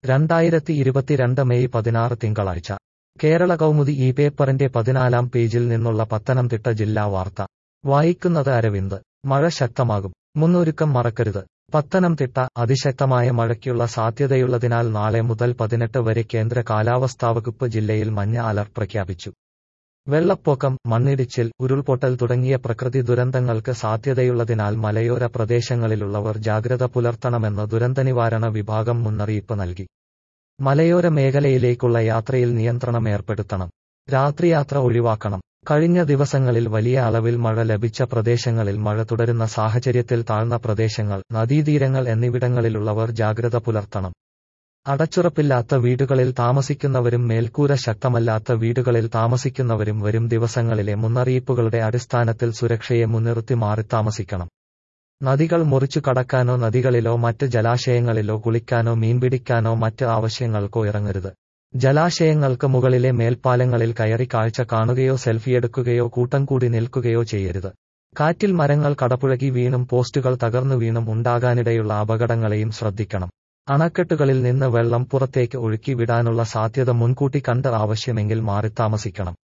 രണ്ടായിരത്തി ഇരുപത്തിരണ്ട് മെയ് പതിനാറ് തിങ്കളാഴ്ച കേരള കൗമുദി ഈ പേപ്പറിന്റെ പതിനാലാം പേജിൽ നിന്നുള്ള പത്തനംതിട്ട ജില്ലാ വാർത്ത വായിക്കുന്നത് അരവിന്ദ് മഴ ശക്തമാകും മുന്നൊരുക്കം മറക്കരുത് പത്തനംതിട്ട അതിശക്തമായ മഴയ്ക്കുള്ള സാധ്യതയുള്ളതിനാൽ നാളെ മുതൽ പതിനെട്ട് വരെ കേന്ദ്ര കാലാവസ്ഥാ വകുപ്പ് ജില്ലയിൽ മഞ്ഞ അലർട്ട് പ്രഖ്യാപിച്ചു വെള്ളപ്പൊക്കം മണ്ണിടിച്ചിൽ ഉരുൾപൊട്ടൽ തുടങ്ങിയ പ്രകൃതി ദുരന്തങ്ങൾക്ക് സാധ്യതയുള്ളതിനാൽ മലയോര പ്രദേശങ്ങളിലുള്ളവർ ജാഗ്രത പുലർത്തണമെന്ന് ദുരന്തനിവാരണ വിഭാഗം മുന്നറിയിപ്പ് നൽകി മലയോര മേഖലയിലേക്കുള്ള യാത്രയിൽ നിയന്ത്രണം ഏർപ്പെടുത്തണം രാത്രിയാത്ര ഒഴിവാക്കണം കഴിഞ്ഞ ദിവസങ്ങളിൽ വലിയ അളവിൽ മഴ ലഭിച്ച പ്രദേശങ്ങളിൽ മഴ തുടരുന്ന സാഹചര്യത്തിൽ താഴ്ന്ന പ്രദേശങ്ങൾ നദീതീരങ്ങൾ എന്നിവിടങ്ങളിലുള്ളവർ ജാഗ്രത പുലർത്തണം അടച്ചുറപ്പില്ലാത്ത വീടുകളിൽ താമസിക്കുന്നവരും മേൽക്കൂര ശക്തമല്ലാത്ത വീടുകളിൽ താമസിക്കുന്നവരും വരും ദിവസങ്ങളിലെ മുന്നറിയിപ്പുകളുടെ അടിസ്ഥാനത്തിൽ സുരക്ഷയെ മുൻനിർത്തി മാറിത്താമസിക്കണം നദികൾ മുറിച്ചു കടക്കാനോ നദികളിലോ മറ്റ് ജലാശയങ്ങളിലോ കുളിക്കാനോ മീൻപിടിക്കാനോ മറ്റ് ആവശ്യങ്ങൾക്കോ ഇറങ്ങരുത് ജലാശയങ്ങൾക്ക് മുകളിലെ മേൽപ്പാലങ്ങളിൽ കയറി കാഴ്ച കാണുകയോ സെൽഫിയെടുക്കുകയോ കൂട്ടം കൂടി നിൽക്കുകയോ ചെയ്യരുത് കാറ്റിൽ മരങ്ങൾ കടപുഴകി വീണും പോസ്റ്റുകൾ തകർന്നു വീണും ഉണ്ടാകാനിടയുള്ള അപകടങ്ങളെയും ശ്രദ്ധിക്കണം അണക്കെട്ടുകളിൽ നിന്ന് വെള്ളം പുറത്തേക്ക് ഒഴുക്കി വിടാനുള്ള സാധ്യത മുൻകൂട്ടി കണ്ട് ആവശ്യമെങ്കിൽ മാറിത്താമസിക്കണം